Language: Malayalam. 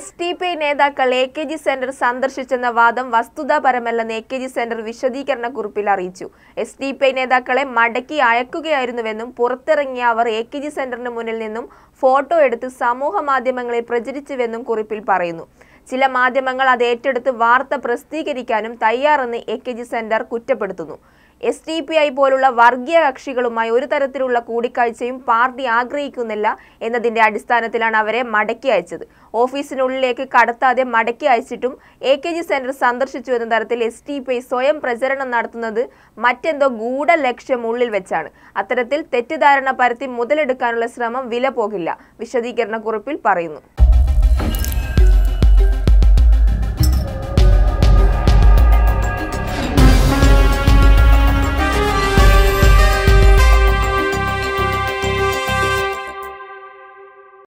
എസ് ടി പി നേതാക്കൾ എ കെ ജി സെന്റർ സന്ദർശിച്ചെന്ന വാദം വസ്തുതാപരമല്ലെന്ന് എ കെ ജി സെന്റർ വിശദീകരണ കുറിപ്പിൽ അറിയിച്ചു എസ് ടി പി നേതാക്കളെ മടക്കി അയക്കുകയായിരുന്നുവെന്നും പുറത്തിറങ്ങിയ അവർ എ കെ ജി സെന്ററിന് മുന്നിൽ നിന്നും ഫോട്ടോ എടുത്ത് സമൂഹ മാധ്യമങ്ങളിൽ പ്രചരിച്ചുവെന്നും കുറിപ്പിൽ പറയുന്നു ചില മാധ്യമങ്ങൾ അത് ഏറ്റെടുത്ത് വാർത്ത പ്രസിദ്ധീകരിക്കാനും തയ്യാറെന്ന് എ കെ ജി സെന്റർ കുറ്റപ്പെടുത്തുന്നു എസ് ടി പി ഐ പോലുള്ള വർഗീയ കക്ഷികളുമായി ഒരു തരത്തിലുള്ള കൂടിക്കാഴ്ചയും പാർട്ടി ആഗ്രഹിക്കുന്നില്ല എന്നതിന്റെ അടിസ്ഥാനത്തിലാണ് അവരെ മടക്കി അയച്ചത് ഓഫീസിനുള്ളിലേക്ക് കടത്താതെ മടക്കി അയച്ചിട്ടും എ കെ ജി സെന്റർ സന്ദർശിച്ചു എന്ന തരത്തിൽ എസ് ടി പി ഐ സ്വയം പ്രചരണം നടത്തുന്നത് മറ്റെന്തോ ഗൂഢ ലക്ഷ്യം ഉള്ളിൽ വെച്ചാണ് അത്തരത്തിൽ തെറ്റിദ്ധാരണ പരത്തി മുതലെടുക്കാനുള്ള ശ്രമം വില പോകില്ല വിശദീകരണ കുറിപ്പിൽ പറയുന്നു